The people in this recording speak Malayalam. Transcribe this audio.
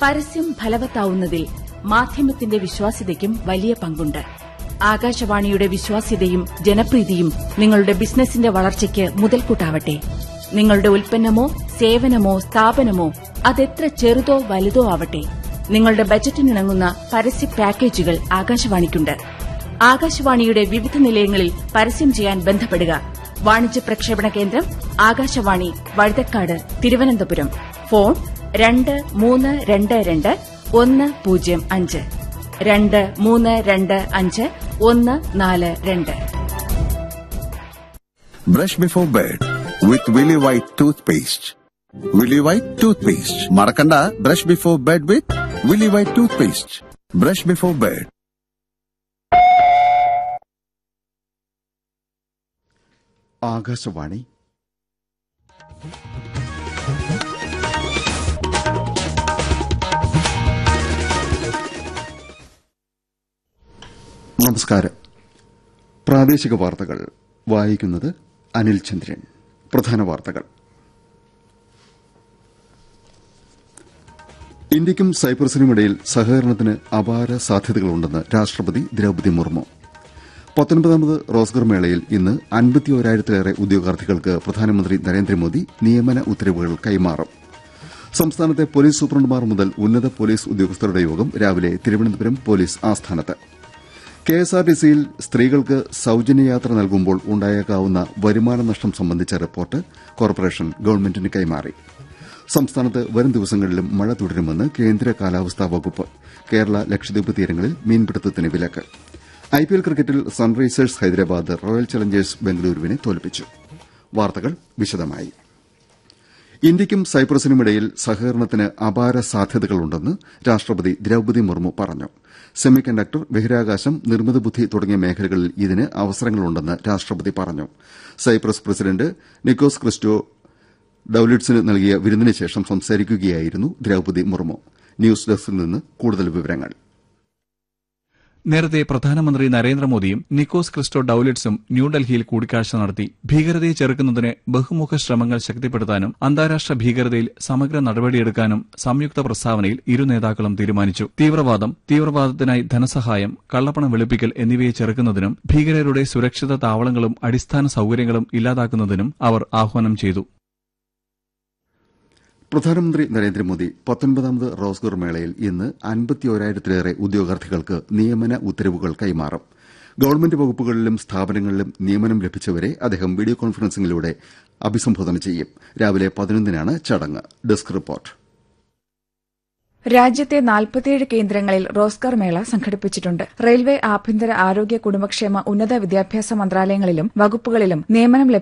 പരസ്യം ഫലവത്താവുന്നതിൽ മാധ്യമത്തിന്റെ വിശ്വാസ്യതയ്ക്കും വലിയ പങ്കുണ്ട് ആകാശവാണിയുടെ വിശ്വാസ്യതയും ജനപ്രീതിയും നിങ്ങളുടെ ബിസിനസിന്റെ വളർച്ചയ്ക്ക് മുതൽക്കൂട്ടാവട്ടെ നിങ്ങളുടെ ഉൽപ്പന്നമോ സേവനമോ സ്ഥാപനമോ അതെത്ര ചെറുതോ വലുതോ ആവട്ടെ നിങ്ങളുടെ ബജറ്റിനിണങ്ങുന്ന പരസ്യ പാക്കേജുകൾ ആകാശവാണിക്കുണ്ട് ആകാശവാണിയുടെ വിവിധ നിലയങ്ങളിൽ പരസ്യം ചെയ്യാൻ ബന്ധപ്പെടുക വാണിജ്യ പ്രക്ഷേപണ കേന്ദ്രം ആകാശവാണി വഴുതക്കാട് തിരുവനന്തപുരം ഫോൺ രണ്ട് മൂന്ന് രണ്ട് രണ്ട് ഒന്ന് പൂജ്യം അഞ്ച് രണ്ട് മൂന്ന് രണ്ട് അഞ്ച് ഒന്ന് നാല് രണ്ട് Brush before bed with Willy White toothpaste. Willy White toothpaste. Marakanda, brush before bed with Willy White toothpaste. Brush before bed. Akashvani നമസ്കാരം പ്രാദേശിക വാർത്തകൾ വായിക്കുന്നത് അനിൽ ചന്ദ്രൻ പ്രധാന വാർത്തകൾ ഇന്ത്യക്കും സൈപ്രസിനുമിടയിൽ സഹകരണത്തിന് അപാര സാധ്യതകളുണ്ടെന്ന് രാഷ്ട്രപതി ദ്രൌപതി മുർമു പത്തൊൻപതാമത് റോസ്ഗർ മേളയിൽ ഇന്ന് അൻപത്തിയോരായിരത്തിലേറെ ഉദ്യോഗാർത്ഥികൾക്ക് പ്രധാനമന്ത്രി നരേന്ദ്രമോദി നിയമന ഉത്തരവുകൾ കൈമാറും സംസ്ഥാനത്തെ പോലീസ് സൂപ്രണ്ടുമാർ മുതൽ ഉന്നത പോലീസ് ഉദ്യോഗസ്ഥരുടെ യോഗം രാവിലെ തിരുവനന്തപുരം പോലീസ് ആസ്ഥാനത്ത് കെഎസ്ആർടിസിയിൽ സ്ത്രീകൾക്ക് സൌജന്യ യാത്ര നൽകുമ്പോൾ ഉണ്ടായേക്കാവുന്ന വരുമാന നഷ്ടം സംബന്ധിച്ച റിപ്പോർട്ട് കോർപ്പറേഷൻ ഗവൺമെന്റിന് കൈമാറി സംസ്ഥാനത്ത് വരും ദിവസങ്ങളിലും മഴ തുടരുമെന്ന് കേന്ദ്ര കാലാവസ്ഥാ വകുപ്പ് കേരള ലക്ഷദ്വീപ് തീരങ്ങളിൽ മീൻപിടുത്തത്തിന് വിലക്ക് ഐപിഎൽ ക്രിക്കറ്റിൽ സൺറൈസേഴ്സ് ഹൈദരാബാദ് റോയൽ ചലഞ്ചേഴ്സ് ബംഗളൂരുവിനെ തോൽപ്പിച്ചു വാർത്തകൾ വിശദമായി ഇന്ത്യയ്ക്കും സൈപ്രസിനുമിടയിൽ സഹകരണത്തിന് അപാര സാധ്യതകളുണ്ടെന്ന് രാഷ്ട്രപതി ദ്രൌപതി മുർമു പറഞ്ഞു സെമി കണ്ടക്ടർ ബഹിരാകാശം നിർമ്മിത ബുദ്ധി തുടങ്ങിയ മേഖലകളിൽ ഇതിന് അവസരങ്ങളുണ്ടെന്ന് രാഷ്ട്രപതി പറഞ്ഞു സൈപ്രസ് പ്രസിഡന്റ് നിക്കോസ് ക്രിസ്റ്റോ ഡൌലിഡ്സിന് നൽകിയ വിരുന്നിന് ശേഷം സംസാരിക്കുകയായിരുന്നു ദ്രൌപതി മുർമു ന്യൂസ് ഡെസ്കിൽ നിന്ന് കൂടുതൽ വിവരങ്ങൾ നേരത്തെ പ്രധാനമന്ത്രി നരേന്ദ്രമോദിയും നിക്കോസ് ക്രിസ്റ്റോ ഡൌലിറ്റ്സും ന്യൂഡൽഹിയിൽ കൂടിക്കാഴ്ച നടത്തി ഭീകരതയെ ചെറുക്കുന്നതിന് ബഹുമുഖ ശ്രമങ്ങൾ ശക്തിപ്പെടുത്താനും അന്താരാഷ്ട്ര ഭീകരതയിൽ സമഗ്ര നടപടിയെടുക്കാനും സംയുക്ത പ്രസ്താവനയിൽ ഇരു നേതാക്കളും തീരുമാനിച്ചു തീവ്രവാദം തീവ്രവാദത്തിനായി ധനസഹായം കള്ളപ്പണം വെളുപ്പിക്കൽ എന്നിവയെ ചെറുക്കുന്നതിനും ഭീകരരുടെ സുരക്ഷിത താവളങ്ങളും അടിസ്ഥാന സൌകര്യങ്ങളും ഇല്ലാതാക്കുന്നതിനും അവർ ആഹ്വാനം ചെയ്തു പ്രധാനമന്ത്രി നരേന്ദ്രമോദി പത്തൊൻപതാമത് റോസ്ഗർ മേളയിൽ ഇന്ന് അൻപത്തിയോരായിരത്തിലേറെ ഉദ്യോഗാർത്ഥികൾക്ക് നിയമന ഉത്തരവുകൾ കൈമാറും ഗവൺമെന്റ് വകുപ്പുകളിലും സ്ഥാപനങ്ങളിലും നിയമനം ലഭിച്ചവരെ അദ്ദേഹം വീഡിയോ കോൺഫറൻസിംഗിലൂടെ അഭിസംബോധന ചെയ്യും രാവിലെ പതിനൊന്നിനാണ് ചടങ്ങ് ഡെസ്ക് റിപ്പോർട്ട് രാജ്യത്തെ നാൽപ്പത്തിയേഴ് കേന്ദ്രങ്ങളിൽ റോസ്ഗർ മേള സംഘടിപ്പിച്ചിട്ടുണ്ട് റെയിൽവേ ആഭ്യന്തര ആരോഗ്യ കുടുംബക്ഷേമ ഉന്നത വിദ്യാഭ്യാസ മന്ത്രാലയങ്ങളിലും വകുപ്പുകളിലും നിയമനം